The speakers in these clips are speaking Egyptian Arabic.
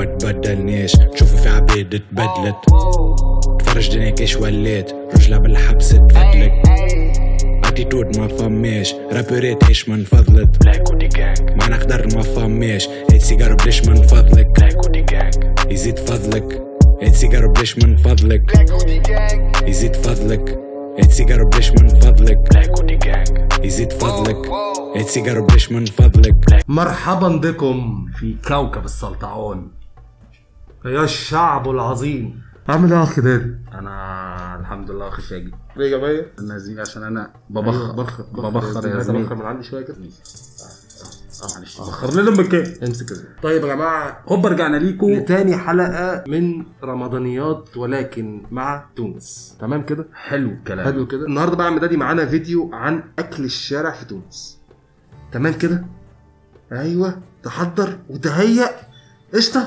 ما تبدلنيش تشوفوا في عبيد اتبدلت تفرج دنياك ايش وليت رجلها بالحبس تفدلك اتيتود ما فماش رابريت ايش من فضلك بلاك ودي جانج ما نقدر ما فماش ايت سيجار بليش من فضلك بلاك ودي جانج يزيد فضلك ايت سيجار بليش من فضلك يزيد فضلك ايت سيجار بليش من فضلك بلاك ودي جانج يزيد فضلك ايت سيجار بليش من فضلك مرحبا بكم في كوكب السلطعون يا الشعب العظيم عامل ايه يا اخ دادي؟ انا الحمد لله واخد فيها جدا ايه يا جماعه؟ انا زميلي عشان انا ببخر بخر ببخر يا عايز زميلي ابخر من عندي شويه كده معلش بخر لنا المكان امسك يا زلمة. طيب يا جماعه هوبا رجعنا ليكم لتاني حلقه من رمضانيات ولكن مع تونس تمام كده؟ حلو الكلام حلو كده النهارده بقى يا عم دادي معانا فيديو عن اكل الشارع في تونس تمام كده ايوه تحضر وتهيأ قشطه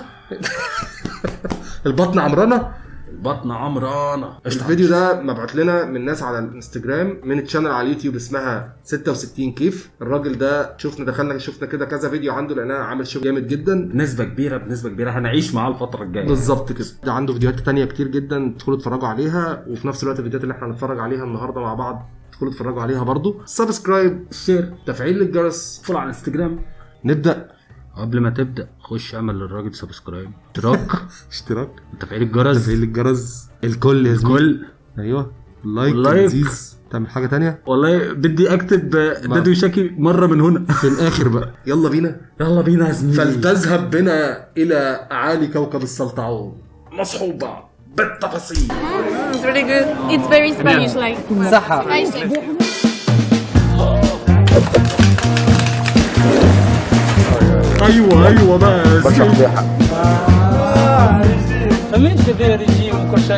البطن عمرانه البطن عمرانه الفيديو ده مبعوت لنا من ناس على الانستجرام من تشانل على اليوتيوب اسمها 66 كيف الراجل ده شفنا دخلنا شفنا كده كذا فيديو عنده لانها عامل شغل جامد جدا بنسبه كبيره بنسبه كبيره هنعيش معاه الفتره الجايه بالظبط كده ده عنده فيديوهات تانية كتير جدا ادخلوا اتفرجوا عليها وفي نفس الوقت الفيديوهات اللي احنا هنتفرج عليها النهارده مع بعض ادخلوا اتفرجوا عليها برضو سبسكرايب شير تفعيل الجرس فول على الانستجرام نبدا قبل ما تبدا خش اعمل للراجل سبسكرايب اشتراك اشتراك تفعيل الجرس تفعيل الجرس الكل يا زميلي كل ايوه لايك واللايك. لذيذ تعمل حاجه تانية والله بدي اكتب دادو شاكي مره من هنا في الاخر بقى يلا بينا يلا بينا يا زميلي فلتذهب بنا الى اعالي كوكب السلطعون مصحوبه بالتفاصيل It's really good. It's very Spanish like. صحة Hi, chef. ايوه ايوه بقى يا زميلي. فمين كذا ريجيم وكل شيء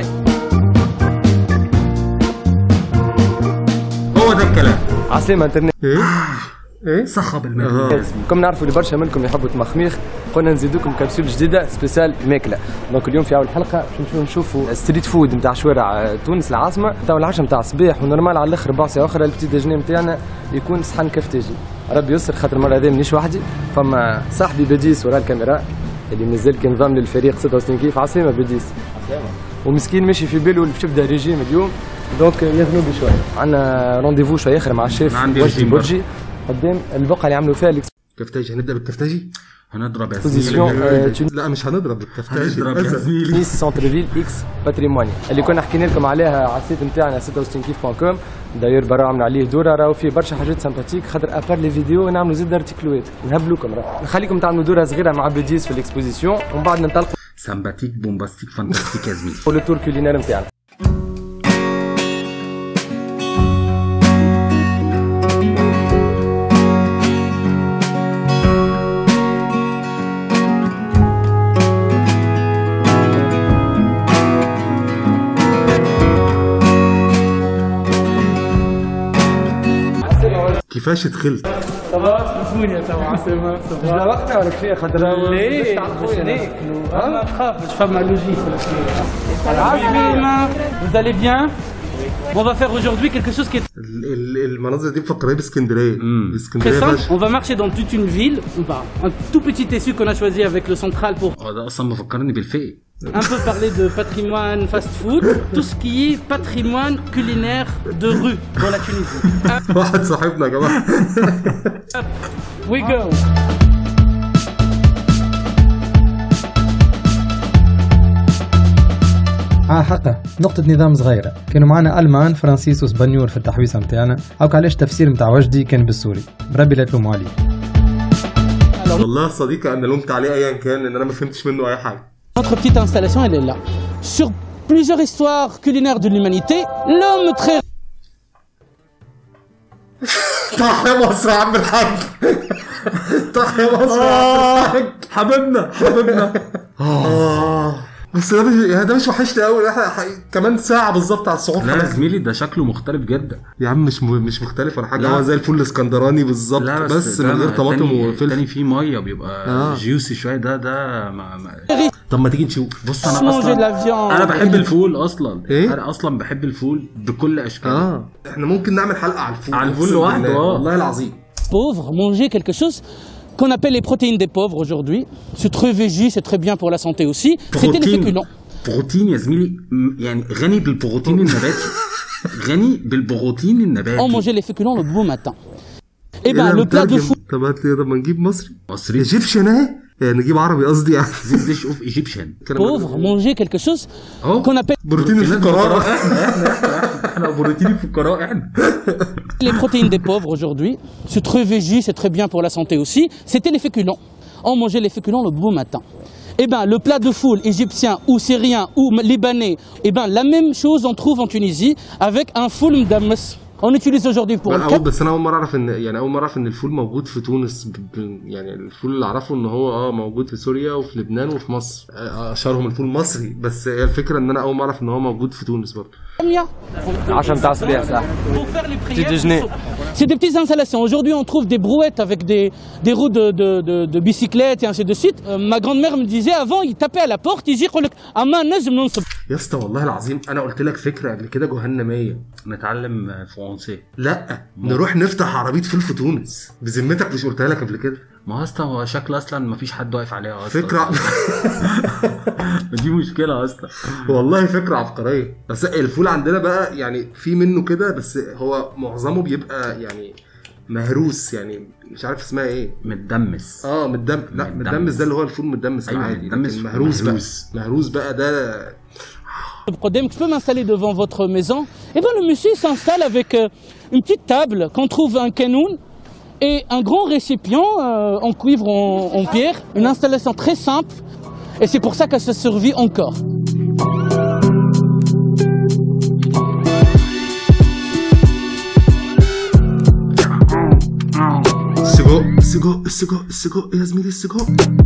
هو ده الكلام عسلامة انترنت ايه ايه صخب الماء كم نعرفوا اللي برشا منكم يحبوا تمخميخ قلنا نزيدوكم كبسول جديدة سبيسال ماكلة دونك اليوم في أول حلقة باش نمشيو نشوفوا ستريت فود نتاع شوارع تونس العاصمة تو العشاء نتاع الصباح ونورمال على الآخر بعصي أخرى البتي ديجني نتاعنا يكون صحن كفتاجي ربي يسر خاطر المرة هذه مانيش وحدي فما صاحبي بديس ورا الكاميرا اللي مازال كان ضامن للفريق 66 كيف عسلامة بديس ومسكين ماشي في باله اللي باش يبدا ريجيم اليوم دونك يذنوا بي شويه عندنا رونديفو شويه اخر مع الشيف أنا عندي وجدي رجيم برجي قدام البقعه اللي عملوا فيها كفتاجي هنبدا بالكفتاجي هنضرب يا الاكسبوزيسيون زميلي لا مش هنضرب بالكفتاجي هنضرب يا أزل. زميلي تونس سونتر فيل اكس باتريموني اللي كنا حكينا لكم عليها على السيت نتاعنا 66 كيف كوم داير برا عملنا عليه دوره راهو فيه برشا حاجات سامباتيك خاطر ابار لي فيديو نعملوا زيد ارتيكلوات نهبلوكم راه نخليكم تعملوا دوره صغيره مع بديس في الاكسبوزيسيون ومن بعد ننطلقوا سامباتيك بومباستيك فانتاستيك يا زميلي لو تور كولينير نتاعنا كيفاش دخلت صباح سموني توا عسلامة صباح وقتها ولا كيفاه خاطر ليه باش ناكلوا ما تخافش فما لوجيك العافية vous allez bien On va faire aujourd'hui quelque chose qui est ال- ال- المناظر دي مفكراني باسكندريه مم. très اسكندريه simple. فشخ On va marcher dans toute une ville. On va un tout petit essu qu'on a choisi avec le central pour هو ده اصلا مفكرني بالفقي un peu parler de patrimoine fast-food, tout ce qui est patrimoine culinaire de rue dans la Tunisie. واحد صاحبنا يا جماعه We go. اه حقا نقطة نظام صغيرة كانوا معنا ألمان فرانسيس وسبانيول في التحويصة متاعنا أو علاش تفسير متاع وجدي كان بالسوري بربي لا تلوموا عليه والله صديقي انا لومت عليه ايا كان لان انا ما فهمتش منه اي حاجه Notre petite installation, elle est là. Sur plusieurs histoires culinaires de l'humanité, l'homme très تحيا مصر يا عم الحاج تحيا مصر يا عم الحاج حبيبنا حبيبنا آه. بس ده مش يعني ده مش وحشني قوي احنا ح- كمان ساعه بالظبط على الصعود لا يا خلاص. زميلي ده شكله مختلف جدا يا عم مش م... مش مختلف ولا حاجه لا. هو زي الفول الاسكندراني بالظبط لا بس, بس, بس من غير طماطم التاني وفلفل فيه ميه بيبقى آه. جيوسي شويه ده ده ما ما طب ما تيجي نشوف بص انا manger de اصلا la viande. انا بحب الفول اصلا إيه؟ انا اصلا بحب الفول بكل اشكاله اه احنا ممكن نعمل حلقه على الفول على الفول أقسم لوحده، بالله. آه. والله العظيم pauvre manger quelque chose qu'on appelle les protéines des pauvres aujourd'hui. C'est très végé, c'est très bien pour la santé aussi. C'était les féculents. بروتين يا زميلي م- يعني غني بالبروتين النباتي غني بالبروتين النباتي On mangeait les féculents le beau matin. Eh ben, le plat de foot. طب هات لي طب ما نجيب مصري مصري ايجيبشن اهي يعني نجيب عربي قصدي يعني This dish of Egyptian pauvres manger quelque chose اهو qu'on appelle بروتين الفقراء احنا بروتين الفقراء احنا les protéines des pauvres aujourd'hui. C'est très végé, c'est très bien pour la santé aussi. C'était les féculents. On mangeait les féculents le beau matin. Eh ben, le plat de foule égyptien ou syrien ou m- libanais, eh ben, la même chose on trouve en Tunisie avec un foule mdammes. On utilise aujourd'hui pour le أول cap. بس انا اول مره اعرف ان يعني اول مره اعرف ان الفول موجود في تونس ب... ب... يعني الفول اللي اعرفه ان هو اه موجود في سوريا وفي لبنان وفي مصر آه، اشهرهم الفول المصري بس هي الفكره ان انا اول مره اعرف ان هو موجود في تونس برضه عشاء نتاع صباح صح Pour faire les Petit déjeuner. C'est des petites installations. Aujourd'hui, on trouve des brouettes avec des, des roues de, de, de, de bicyclette et ainsi de suite. Euh, ma grand-mère me disait avant, il tapait à la porte, il dit Amma najm ننصب. يا اسطى والله العظيم انا قلت لك فكره قبل كده جهنميه نتعلم فرنسي لا نروح نفتح عربيه فول في تونس بذمتك مش قلتها لك قبل كده ما هو اصلا هو شكل اصلا ما فيش حد واقف عليها اصلا فكره دي مشكله اصلا والله فكره عبقريه بس الفول عندنا بقى يعني في منه كده بس هو معظمه بيبقى يعني مهروس يعني مش عارف اسمها ايه متدمس اه متدم لا متدمس. متدمس ده اللي هو الفول متدمس أيوة، العادي متدمس لكن مهروس بقى مهروس. مهروس بقى ده Prodem, je peux m'installer devant votre maison. Et bien le monsieur s'installe avec euh, une petite table qu'on trouve un canoun et un grand récipient euh, en cuivre en, en pierre. Une installation très simple. Et c'est pour ça qu'elle se survit encore. السجق السجق السجق السجق يا زميلي السجق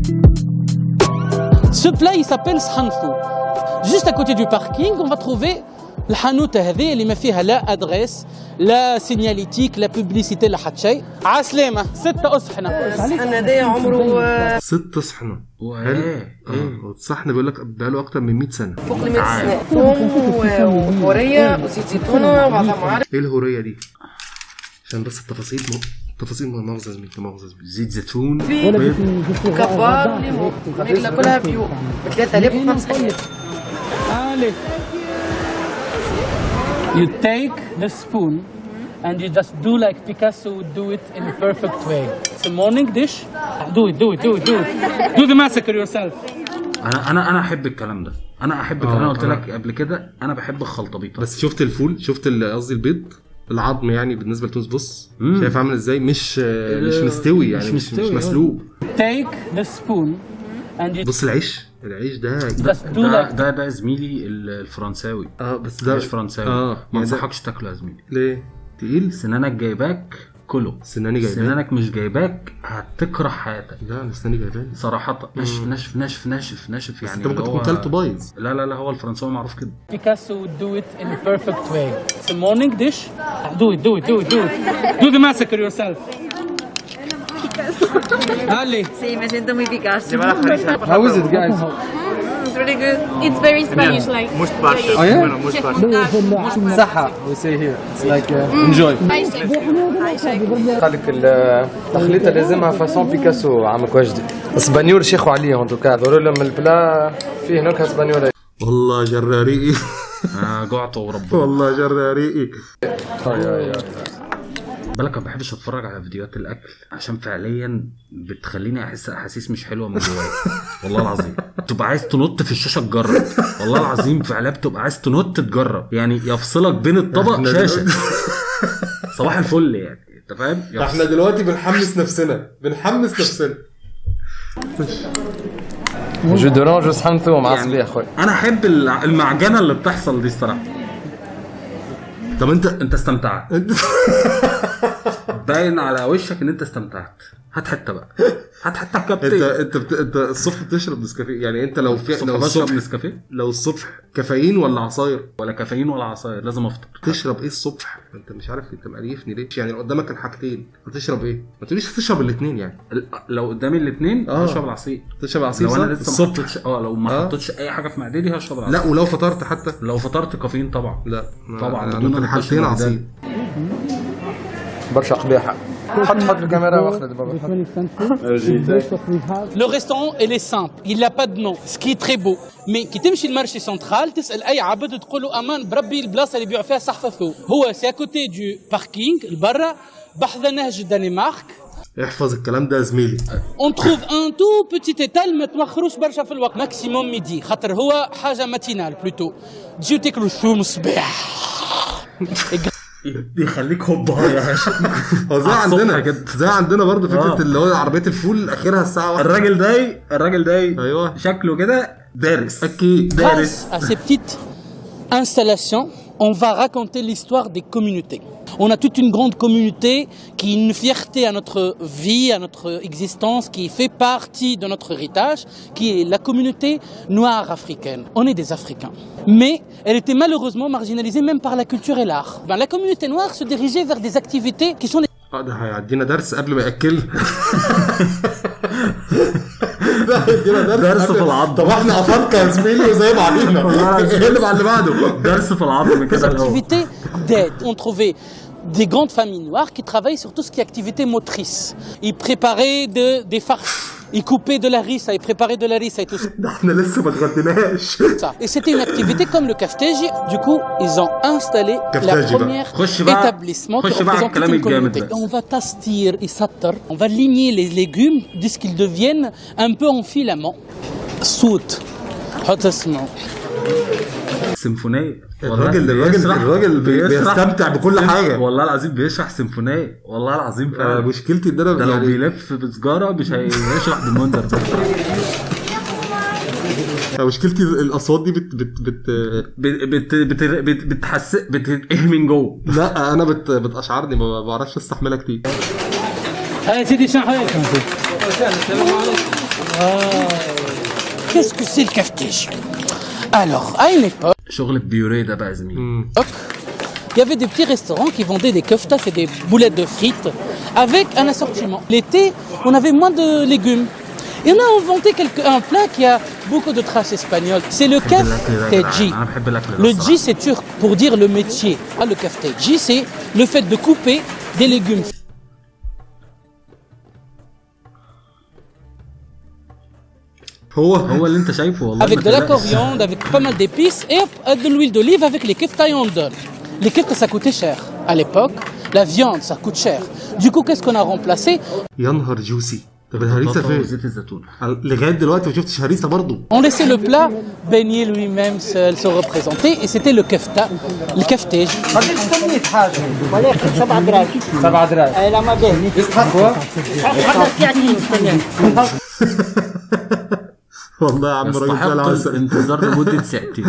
Ce plat, il s'appelle shanfou. Juste à côté du parking, on va trouver الحانوت هذه اللي ما فيها لا ادريس لا سينياليتيك لا بوبليسيتي لا حتى شيء عسلامة ستة أصحنة الصحن ده عمره آه، ست صحنه وايه حلو ايه اه الصحن بيقول لك بقاله اكتر من 100 سنه فوق ال 100 سنة ثوم و- وبخورية وزيت زيتونة وبعدها معارف ايه الهوريه دي عشان بس التفاصيل م... التفاصيل م- مؤاخذه يا زميلي لا مؤاخذه يا زميلي زيت زيتون بيض كبار وليمون ناكلها كلها بيو ب 3005 Allez. You take the spoon and you just do like Picasso would do it in a perfect way. It's a morning dish. Do it, do it, do it, do it. Do the massacre yourself. انا انا انا احب الكلام ده انا احب الكلام آه، انا قلت آه. لك قبل كده انا بحب الخلطبيطه بس شفت الفول شفت ال- قصدي البيض العظم يعني بالنسبه لتونس بص مم. شايف عامل ازاي مش مش مستوي يعني مش مش, مش, مستوي، آه. مسلوق Take the spoon and you بص العيش العيش ده just do ده like ده ده زميلي ال- الفرنساوي اه بس ده مش فرنساوي اه ما يعني ده- انصحكش تاكله يا زميلي ليه تقيل سنانك جايباك كله سناني جايباه سنانك مش جايباك هتكره حياتك لا انا سناني جايباني صراحة ناشف ناشف ناشف ناشف ناشف بس يعني انت ممكن اللي تكون هو- كلته بايظ لا لا لا هو الفرنساوي معروف كده Picasso would do it in a perfect way. It's a morning dish. Do it, do it, do it, do it. Do the massacre yourself. Allez. Sí, me siento muy Picasso. How is it guys? It's really good. It's very Spanish, like. Oh yeah? صحة we say here it's like uh, enjoy قال لك التخليطة لازمها فاسون بيكاسو عمك وجدي اسبانيول شيخوا عليه ان توكا ضروري لهم البلا فيه نكهة اسبانيولة والله جراريقي انا جعت وربنا والله جراريقي بالك ما بحبش اتفرج على فيديوهات الاكل عشان فعليا بتخليني احس احاسيس مش حلوه من جوايا والله العظيم بتبقى عايز تنط في الشاشه تجرب والله العظيم فعلا بتبقى عايز تنط تجرب يعني يفصلك بين الطبق إحنا شاشه دلوقتي- صباح الفل يعني انت فاهم يفصل. احنا دلوقتي بنحمس نفسنا بنحمس نفسنا جو دورانج وصحن ثوم مع صبيح خويا انا احب الع- المعجنه اللي بتحصل دي الصراحه طب انت انت استمتعت باين على وشك ان انت استمتعت هات حته بقى هات حته انت كابتن انت بت... انت الصبح بتشرب نسكافيه يعني انت لو في الصبح لو بشرب الصبح نسكافيه لو الصبح كافيين ولا عصاير ولا كافيين ولا عصاير لازم افطر تشرب ايه الصبح انت مش عارف انت مقريفني ليه يعني لو قدامك الحاجتين هتشرب ايه ما تقوليش تشرب الاثنين يعني ال- لو قدامي الاثنين آه. هشرب العصير تشرب عصير لو انا صح؟ لسه ما الصبح حطيتش اه لو ما آه. حطيتش اي حاجه في معدتي هشرب العصير لا ولو فطرت حتى لو فطرت كافيين طبعا لا طبعاً، انا بدون في نقاش الحالتين ولا عصير برشا قبيحة حط حط الكاميرا واخلد بابا Le restaurant, il est simple, il n'a pas de nom, ce qui est très beau. Mais كي تمشي المارشي سنترال تسال اي عبد تقول له امان بربي البلاصه اللي يبيعوا فيها صحفه فوق هو سي كوتي دو باركينغ برا بحذا نهج الدنمارك احفظ الكلام ده يا زميلي اون تروف ان تو بوتيت ايتال ما توخروش برشا في الوقت ماكسيموم ميدي خاطر هو حاجه ماتينال بلوتو تجيو تاكلوا الثوم الصباح يخليك هوبا يا باشا هو زي على الصبح عندنا كده. زي عندنا برضه فكره آه. اللي هو عربيه الفول اخرها الساعه 1 الراجل ده الراجل ده ايوه شكله كده دارس اكيد دارس Grâce à ces petites installations, on va raconter l'histoire des communautés. On a toute une grande communauté qui est une fierté à notre vie, à notre existence, qui fait partie de notre héritage, qui est la communauté noire africaine. On est des Africains. Mais elle était malheureusement marginalisée même par la culture et l'art. Ben, la communauté noire se dirigeait vers des activités qui sont des اه ده هيعدينا درس قبل ما ياكلنا ده هيدينا درس درس قبل- في العض. طب احنا افارقه يا زميلي وزي بعضينا ايه اللي مع اللي بعده درس في العظم des كده الأول. activités d'aide. On trouvait des grandes familles noires qui travaillaient sur tout ce qui est activité motrice. Ils préparaient de- des farces, ils coupaient de la rissa, ils préparaient de la rissa et tout ده احنا لسه ما اتغديناش ça. Et c'était une activité comme le cafetage. Du coup, ils ont installé la Cafetage, première خش بقى- établissement qui خش بقى على représente toute الكلام une الجامد communauté. ده. On va tastir et satter, on va ligner les légumes jusqu'à qu'ils deviennent un peu en filament. Sout. حط اسمه. سيمفونيه والله الراجل الراجل بيشرح- الراجل بي- بيشرح بيستمتع بكل سيم- حاجه والله العظيم بيشرح سيمفونيه والله العظيم آه، فعلا مشكلتي ان انا ده لو يعني بيلف بسجاره مش هيشرح بالمنظر ده آه، مشكلتي الاصوات دي بت بت بت بت بت بت بت بتحس بتتقه من جوه لا انا بت بتاشعرني ما بعرفش استحملها كتير Allez, c'est des chanrelles. Qu'est-ce que c'est le cafetage Alors, à une époque, شغل البيوريه ده بقى يا زميلي il y avait des petits restaurants qui vendaient des keftas, c'est des boulettes de frites, avec un assortiment. L'été, on avait moins de légumes. Et on a inventé quelque, un plat qui a beaucoup de traces espagnoles. C'est le بحب الاكل ده يا جدعان. kefteji. انا بحب الاكل ده Le الصراحة. ji, c'est turc pour dire le métier. Ah, le kefteji, c'est le fait de couper des légumes هو هو اللي انت شايفه والله avec ما de la تقلقش. coriandre, avec pas mal d'épices et hop, de l'huile d'olive avec les keftas on donne. Les keftas, ça coûtait cher. À l'époque, la viande, ça coûte cher. Du coup, qu'est-ce qu'on a remplacé يا نهار جوسي طب الهريسه بطاطا فين؟ وزيت الزيتون لغايه دلوقتي ما شفتش هريسه برضه On laissait le plat baigner lui-même seul, se représenter et c'était le kefta, le keftage. سبعة دراهم والله يا عم راجل فعلا يستحق عسل الانتظار لمده ساعتين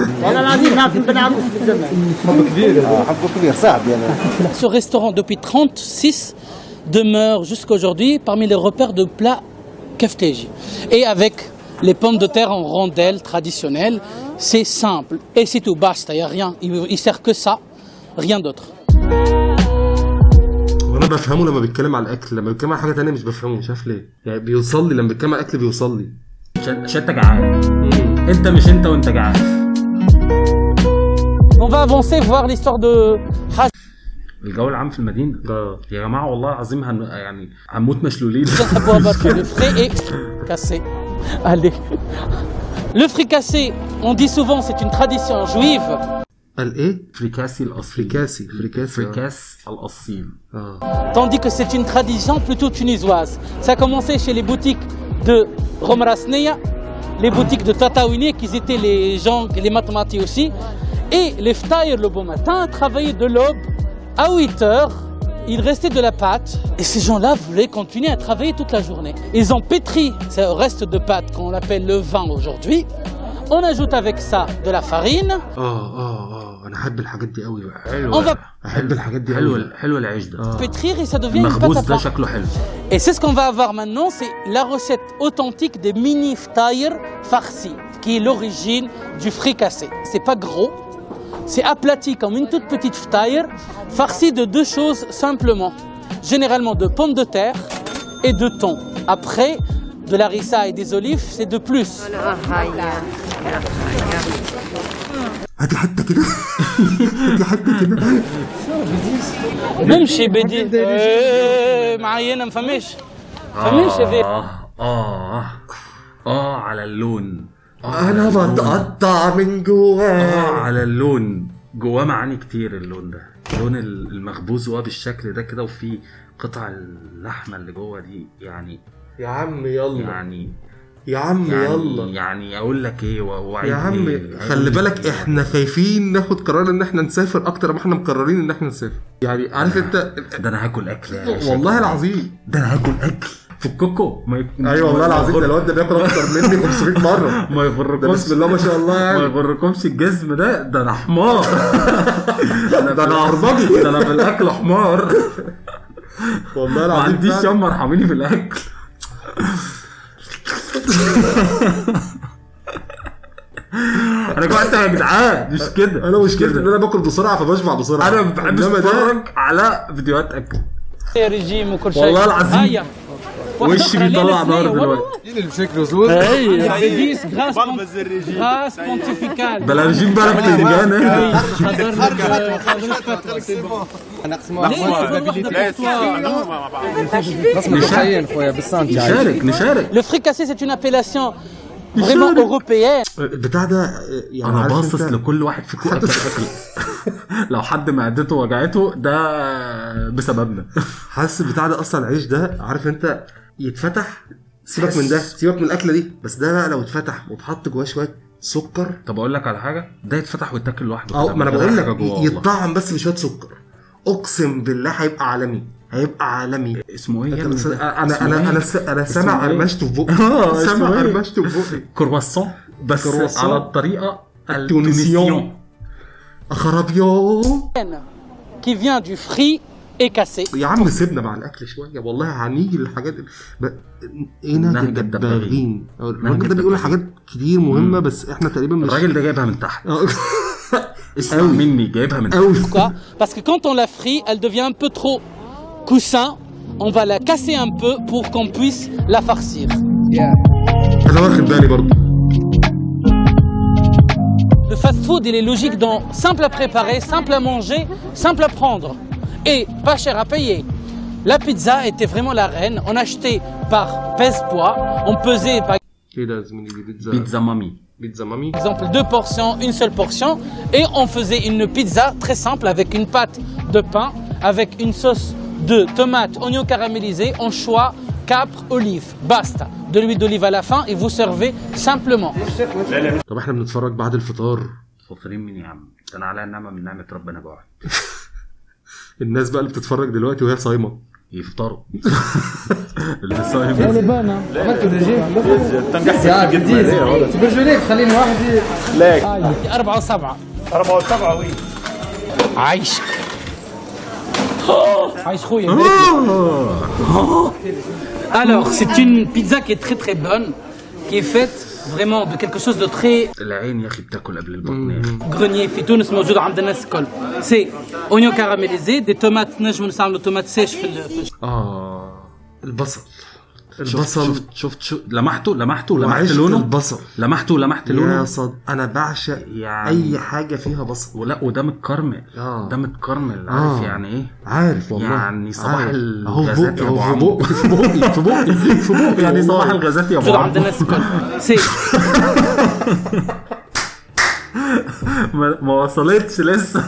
Ce restaurant, depuis 36, demeure jusqu'aujourd'hui parmi les repères de plats kefteji. Et avec les pommes de terre en rondelles traditionnelles, c'est simple. Et c'est tout, basta, il n'y a rien. Il ne sert que ça, rien d'autre. وانا بفهمه لما بيتكلم على الاكل لما بيتكلم على حاجه تانية مش بفهمه مش عارف ليه يعني بيوصل لي لما بيتكلم على الاكل بيوصل لي عشان عشان انت جعان انت مش انت وانت جعان On va avancer, voir l'histoire de Hajj الجو العام في المدينه اه يا جماعه والله العظيم هن... يعني هنموت مشلولين Le frais est cassé. Allez. Le fricassé, on dit souvent c'est une tradition juive. قال ايه؟ فريكاسي الاصيل فريكاسي فريكاسي آه. فريكاس الاصيل اه Tandis que c'est une tradition plutôt tunisoise. Ça a commencé chez les boutiques de Romrasneya, les boutiques de Tataouine, qui étaient les gens, les mathématiques aussi. Et les ftaïrs le bon matin travaillaient de l'aube à 8 heures. Il restait de la pâte et ces gens-là voulaient continuer à travailler toute la journée. Ils ont pétri ce reste de pâte qu'on appelle le vin aujourd'hui. On ajoute avec ça de la farine. اه اه اه انا احب الحاجات دي قوي بقى حلو On va احب الحاجات دي حلو قوي حلو العيش ده pétrir et ça devient une pâte المخبوز à ده pain. شكله حلو Et c'est ce qu'on va avoir maintenant, c'est la recette authentique des mini ftaïr farcis, qui est l'origine du fricassé. C'est pas gros, c'est aplati comme une toute petite ftaïr, farci de deux choses simplement. Généralement de pommes de terre et de thon. Après, de la rissa et des olives, c'est de plus. هاتي حته كده هاتي حته كده نمشي بدي إيه، معايا انا ما فهمش فهمش يا فيه اه اه اه على اللون انا بتقطع من اه جواه على اللون جواه معاني كتير اللون ده اللون ال- المخبوز هو بالشكل ده كده وفي قطع اللحمه اللي جوه دي يعني يا عم يلا يعني يا عم يعني يلا يعني اقول لك ايه وعيد يا عم إيه؟ خلي بالك احنا خايفين ناخد قرار ان احنا نسافر اكتر ما احنا مقررين ان احنا نسافر يعني عارف انت ده انا هاكل اكل يا باشا. والله العظيم ده انا هاكل اكل في الكوكو ما يك- ايوه والله العظيم ده الواد ده بياكل اكتر مني 500 مره ما يغركمش ده بسم الله ما شاء الله ما يعني يغركمش الجزم ده ده انا حمار ده انا عربجي ده انا في الاكل حمار والله ما العظيم عنديش فعلا. يما ارحميني في الاكل انا جوعت يا جدعان مش كده انا مش مشكلتي ان كده. انا باكل بسرعه فبشبع بسرعه انا ما بحبش إنما ده- اتفرج على فيديوهات اكل ريجيم وكل شيء والله العظيم. هيا واحدة وشي أخرى، بيطلع ليلة نار اثنين، دلوقتي اللي بشكله زوز اي بديس غاز غاز بونتيفيكال بلا رجيم بقى بتنجان ايه خضر لك خضر الفترة مشين خويا بالسانتي نشارك نشارك Le fricassé, c'est une appellation vraiment européenne. البتاع ده يعني انا عارف باصص انت- لكل واحد فيكم اكل اكل لو حد معدته وجعته ده بسببنا حاسس البتاع ده اصلا العيش ده عارف انت يتفتح سيبك من ده سيبك من الاكله دي بس ده بقى لو اتفتح واتحط جواه شويه سكر طب اقول لك على حاجه ده يتفتح ويتاكل لوحده اه كده، ما انا من بقول غير لك حاجة جوه والله. يتطعم بس بشويه سكر اقسم بالله هيبقى عالمي هيبقى عالمي اسمه ايه يا انت ابني بس- ده؟ انا اسمه انا إيه؟ انا س- انا سامع اسمه إيه؟ قرمشته في بقي آه، سامع اسمه إيه؟ قرمشته في بقي كرواسون بس كرواسون. على الطريقه التونسيون. التونسيون خرابيو Qui vient du frit et cassé. يا عم سيبنا مع الاكل شويه والله هنيجي للحاجات ب... ايه نهج نهج الدباغين الدباغين. الراجل ده الدباغين. بيقول حاجات كتير مهمه بس احنا تقريبا مش الراجل ده جايبها من تحت آه. اسمع مني جايبها من تحت قوي Pourquoi Parce que quand on la frit, elle devient un peu trop coussin. On va la casser un peu pour qu'on puisse la farcir. انا واخد بالي برضه Le fast-food, il est logique dans simple à préparer, simple à manger, simple à prendre et pas cher à payer. La pizza était vraiment la reine. On achetait par pèse-poids. On pesait par ايه ده يا زميلي دي بيتزا بيتزا مامي بيتزا مامي exemple deux portions, une seule portion, et on faisait une pizza très simple avec une pâte de pain, avec une sauce de tomates, oignons caramélisés, anchois, capre, olive. Basta. De l'huile d'olive à la fin et vous servez simplement. طب احنا بنتفرج بعد الفطار فطرين مين يا عم ده انا على نعمه من نعمه ربنا جوعت الناس بقى اللي بتتفرج دلوقتي وهي صايمه يفطروا اللي صايم يا بديز تبرجوا ليك خليني وحدي أربعة وسبعة أربعة وسبعة وي عايش عايش خويا Alors, c'est une pizza qui est très très bonne, qui est faite vraiment de quelque chose de très العين يا اخي بتاكل قبل البطن يا اخي grenier في تونس موجود عند الناس الكل. C'est oignons caramélisés, des tomates نجموا نستعملوا تومات سيش في ال- في اه البصل شفت البصل شفت شفت شو لمحته لمحته لمحت وعشق لونه البصل لمحته لمحت يا لونه صد انا بعشق يعني- اي حاجه فيها بصل ولا وده متكرمل آه. ده متكرمل عارف آه. يعني ايه عارف والله يعني صباح عارف. اهو في الغازات بقي يا اهو أبو في عمرو. بقي في بقي في بقي في بقي يعني صباح والله. الغازات يا ابو موجود عند عمرو الناس الكل. C'est ما, ما وصلتش لسه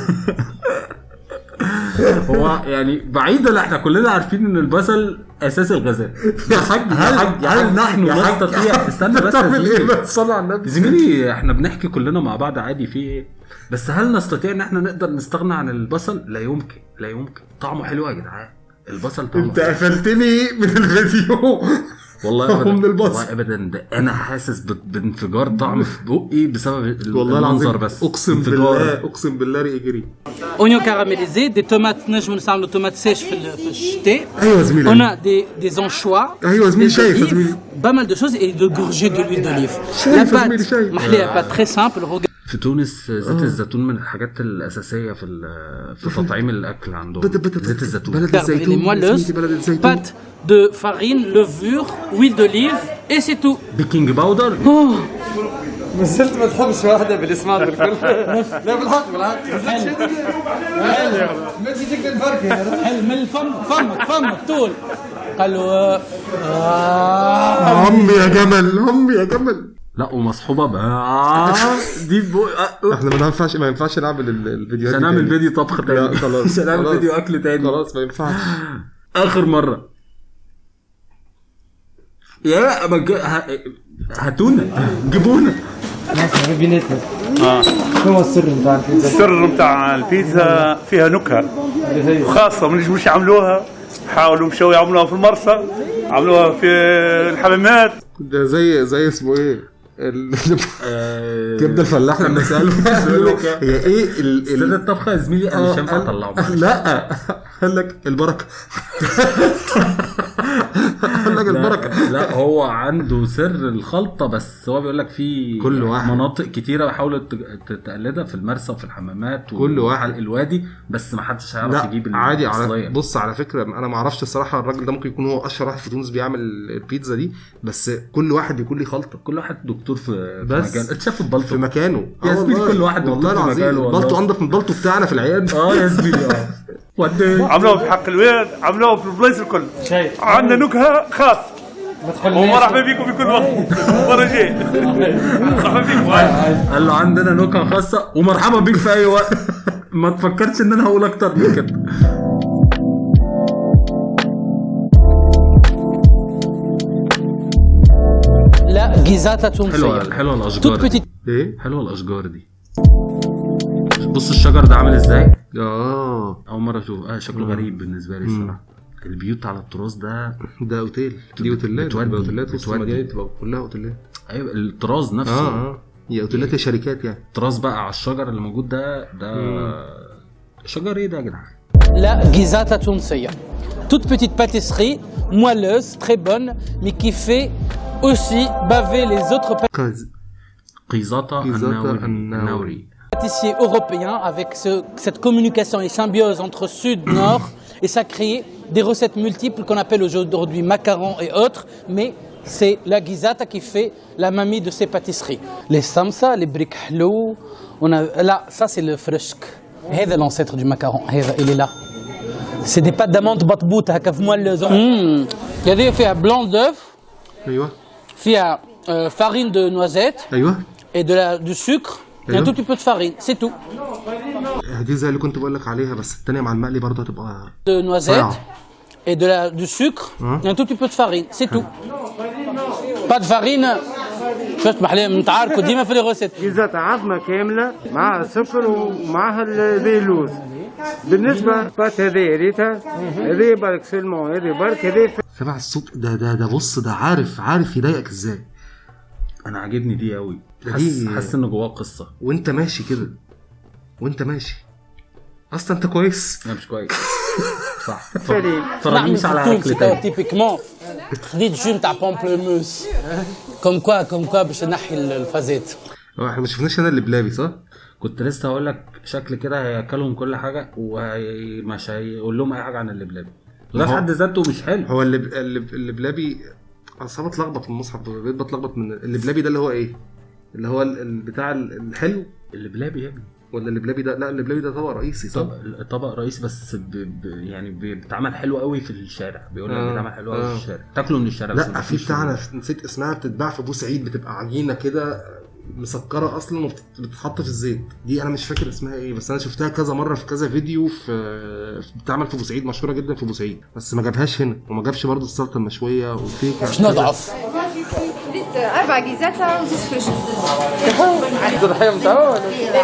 هو يعني بعيدا احنا كلنا عارفين ان البصل اساس الغازات يا حاج يا هل, حاج يا هل حاج نحن يا حاج نستطيع استنى بس يا تعمل ايه زميلي. بس صلي على النبي زميلي احنا بنحكي كلنا مع بعض عادي في ايه بس هل نستطيع ان احنا نقدر نستغنى عن البصل لا يمكن لا يمكن طعمه حلو يا جدعان البصل طعمه انت حلو. قفلتني من الفيديو والله ابدا من البصل. والله ابدا ده انا حاسس ب- بانفجار طعم في بقي بسبب ال- والله المنظر العظيم بس اقسم انفجار. بالله اقسم بالله ريقي جري oignons caramélisés, des tomates نجموا نستعملوا تومات سيش في ال- في الشتاء. ايوه يا زميلي On a des, des anchois, ايوه يا زميلي des شايف يا olives, زميلي pas mal de choses et de gorgées de l'huile d'olive. شايف La يا زميلي، pâte, شايف. محلية pâte très simple. Regarde في تونس زيت الزيتون من الحاجات الاساسيه في ال- في تطعيم الاكل عندهم بلد بلد زيت الزيتون بلد elle est الزيتون يا moelleuse. زميلي، بلد الزيتون Pâte de farine, levure, huile d'olive et c'est tout. بيكنج باودر مازلت ما تحبش واحدة بالاسماء بالكل لا بالحق بالحق مازلت تقدر الفرق حل من الفم فمك فمك طول قال له آه. عمي يا جمل عمي يا جمل لا ومصحوبه ب آه، دي بو... آه، احنا ما ينفعش ما ينفعش نعمل ال- الفيديوهات مش دي هنعمل تاني. فيديو طبخ تاني لا خلاص مش هنعمل خلاص. فيديو اكل تاني خلاص ما ينفعش اخر مره يا ما ج- ه- هاتونا جيبونا بيناتنا آه. شنو هو السر نتاع البيتزا؟ السر بتاع البيتزا فيها نكهه خاصه من مش يعملوها حاولوا مشوا يعملوها في المرسى عملوها في الحمامات ده زي زي اسمه ايه ال- آه، كبده الفلاح لما سالوا قالوا له هي ايه ال- سر ال- الطبخه يا زميلي انا مش هينفع آه، اطلعه لا قال لك البركه قال لك البركه لا هو عنده سر الخلطه بس هو بيقول لك في كل واحد. مناطق كتيره حاولت ت- تقلدها في المرسى وفي الحمامات كل واحد. وحلق الوادي بس ما حدش هيعرف لا يجيب عادي على الأصلية. بص على فكره انا ما اعرفش الصراحه الراجل ده ممكن يكون هو اشهر واحد في تونس بيعمل البيتزا دي بس كل واحد بيكون ليه خلطه كل واحد دكتور في في بس. مجال اتشاف البلطو في مكانه يا آه زميلي والله. كل واحد والله دكتور في العظيم مجاله والله. البلطو انضف من البلطو بتاعنا في العياد اه يا زميلي اه ودي عملوها في حق الواد عملوها في البلايص الكل عندنا نكهه خاص ومرحبا بكم في كل وقت المره الجايه مرحبا بكم قال له عندنا نكهه خاصه ومرحبا بيك في اي وقت ما تفكرش ان انا هقول اكتر من كده لا جيزاتا تونسية حلوه حلوه الاشجار توت دي. بيتيت ايه حلوه الاشجار دي بص الشجر ده عامل ازاي اه اول مره اشوف اه شكله غريب بالنسبه لي الصراحه البيوت على التراث ده ده اوتيل دي اوتيلات بتودي- بتبقى اوتيلات وسط بتودي. المدينه بتبقى كلها اوتيلات ايوه الطراز نفسه اه اه هي اوتيلات يا شركات يعني الطراز بقى على الشجر اللي موجود ده ده شجر ايه ده يا جدعان لا جيزاتا تونسية toute petite pâtisserie moelleuse très bonne mais qui fait aussi baver les autres كاز قيزاطة قيزاطة الناوري الناوري. الناوري pâtissiers européens avec ce- cette communication et symbiose entre sud, nord, et ça crée des recettes multiples qu'on appelle aujourd'hui macarons et autres, mais c'est la guisata qui fait la mamie de ces pâtisseries. Les samsa, les briques halou, on a, là, ça c'est le freshk. هذا l'ancêtre du macaron, هذا il est là. C'est des pâtes d'amande batbout, هكا moelleuse. Mmh. هذه فيها blanc d'œuf, ايوه فيها euh, farine de noisette ايوه et de la, du sucre et un أيوه. tout petit peu de farine, c'est tout. دي زي اللي كنت بقول لك عليها بس التانية مع المقلي برضه هتبقى de noisettes Ah. et de la, du sucre Hein et un tout petit peu de farine, c'est tout. Pas de farine. شفت محلي متعاركوا ديما في لي غوسيت جيزات عظمة كاملة معها سكر ومعها ذي اللوز بالنسبة فات هذه ريتها هذه برك سلمون هذه برك هذه سمع الصوت ده ده ده بص ده عارف عارف يضايقك ازاي انا عاجبني دي قوي ده حاسس دي- حاسس ان جواه قصه وانت ماشي كده وانت ماشي اصلا انت كويس لا مش كويس صح سليم فرجنيش على اكل تاني تيبيكمون خديت جو نتاع بومبلوموس كوم كوا كوم كوا باش نحي الفازات هو احنا ما شفناش انا اللي بلابي صح؟ كنت لسه هقول لك شكل كده هياكلهم كل حاجه ومش هيقول لهم اي حاجه عن اللبلابي وده في هو- حد ذاته مش حلو هو اللي اللي اللي بلابي اصل أنا بتلخبط في المصحف بقيت بتلخبط من اللي بلابي ده اللي هو ايه؟ اللي هو ال- ال- بتاع ال- الحلو اللبلابي يا ابني ولا اللي بلابي ده لا اللي بلابي ده طبق رئيسي صح؟ طبق طبق رئيسي بس ب... ب... يعني ب- بيتعمل حلو قوي في الشارع بيقول لك آه، بيتعمل حلو قوي آه. في الشارع تاكله من الشارع بس لا ما في تاكلوش بتاع في- انا نسيت اسمها بتتباع في بورسعيد بتبقى عجينه كده مسكره اصلا وبتتحط في الزيت دي انا مش فاكر اسمها ايه بس انا شفتها كذا مره في كذا فيديو في في- بتتعمل في بورسعيد مشهوره جدا في بورسعيد بس ما جابهاش هنا وما جابش برضه السلطه المشويه وفي باش نضعف أربع جيزات وزوز فشل الضحيه نتاعو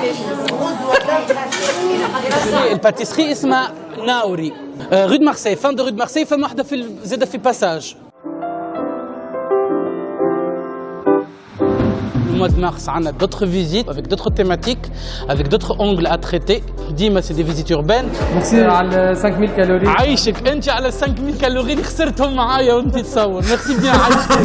الباتيسري اسمها ناوري رو دو مارسي فان دو رو دو مارسي فما واحده في ال- زاده في باساج Le mois de mars, on a d'autres visites avec d'autres thématiques, avec d'autres ongles à traiter. ديما c'est des visites urbaines. ميرسي على 5000 كالوري عايشك انت على 5000 كالوري اللي خسرتهم معايا وانت تصور ميرسي بيان عايشك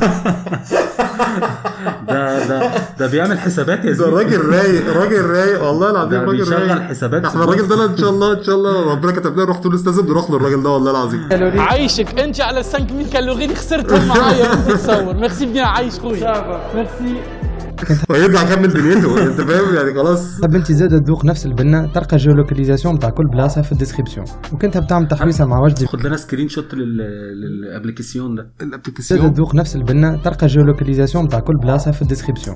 ده ده ده بيعمل حسابات يا ده زميلي راجل رايق راجل رايق والله العظيم ده راجل بيشغل رايق حسابات احنا الراجل ده ان شاء الله ان شاء الله ربنا كتب لنا نروح تونس لازم نروح للراجل ده والله العظيم عايشك انت على 5000 كالوري اللي خسرتهم معايا وانت تصور ميرسي بيان عايش خويا ميرسي ويرجع يكمل دنيته انت فاهم يعني خلاص حاب انت زاد تذوق نفس البنه تلقى جيولوكاليزاسيون بتاع كل بلاصه في الديسكريبسيون وكنت بتعمل تحويسه مع وجدي خد لنا سكرين شوت لل- للابلكيسيون ده زاد الابلكيسيون تذوق نفس البنه تلقى جيولوكاليزاسيون بتاع كل بلاصه في الديسكريبسيون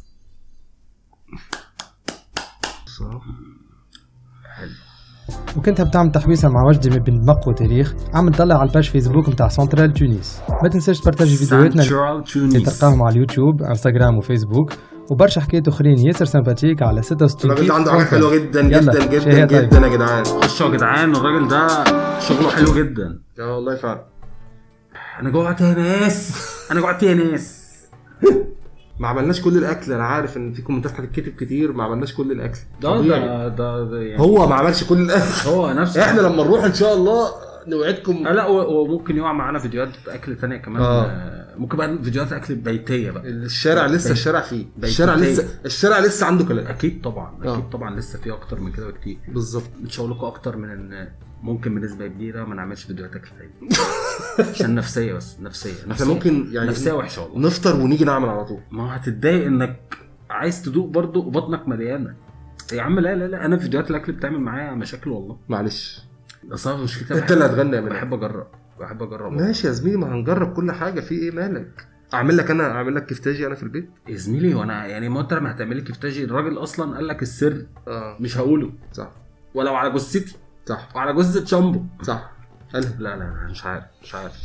وكنت بتعمل تحويسه مع وجدي من بين دمق وتاريخ عمل طلع على الباج فيسبوك نتاع سنترال تونس ما تنساش تبارتاجي فيديوهاتنا سنترال اللي تونس تلقاهم على اليوتيوب انستغرام وفيسبوك وبرشا حكايات اخرين ياسر سمباتيك على 66 الراجل ده عنده حاجات كيف حلوه جدا يلا، جدا جدا شهية طيب. جدا يا جدعان خشوا يا جدعان الراجل ده شغله حلو جدا اه والله فعلا انا جوعت يا ناس انا جوعت يا ناس ما عملناش كل الاكل انا عارف ان في كومنتات هتتكتب كتير ما عملناش كل الاكل ده طبيعي. ده ده, ده يعني هو ما عملش كل الاكل هو نفسه احنا لما نروح ان شاء الله نوعدكم آه لا و- وممكن يقع معانا فيديوهات اكل تانية كمان آه. آه. ممكن بقى فيديوهات اكل بيتيه بقى الشارع لسه الشارع فيه بيت- الشارع بيت. لسه الشارع لسه عنده كلام اكيد طبعا اكيد آه. طبعا لسه في اكتر من كده بكتير بالظبط مش هقول لكم اكتر من ان ممكن بنسبه كبيره ما نعملش فيديوهات اكل تاني عشان نفسيه بس نفسيه احنا نفسيه ممكن يعني نفسيه وحشه والله نفطر ونيجي نعمل على طول ما هو هتتضايق انك عايز تدوق برضه وبطنك مليانه يا عم لا لا لا انا فيديوهات الاكل بتعمل معايا مشاكل والله معلش بس انا مشكلتي انت اللي هتغني يا منى. بحب اجرب بحب اجرب والله. ماشي يا زميلي ما هنجرب كل حاجه في ايه مالك اعمل لك انا اعمل لك كفتاجي انا في البيت يا زميلي وانا يعني ما انت لما هتعمل لي كفتاجي الراجل اصلا قال لك السر اه مش هقوله صح ولو على جثتي صح وعلى جثه شامبو صح قال لا لا لا مش عارف مش عارف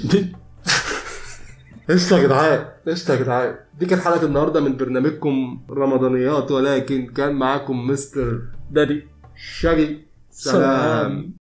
قشطه يا جدعان قشطه يا جدعان دي كانت حلقه النهارده من برنامجكم رمضانيات ولكن كان معاكم مستر دادي شاجي سلام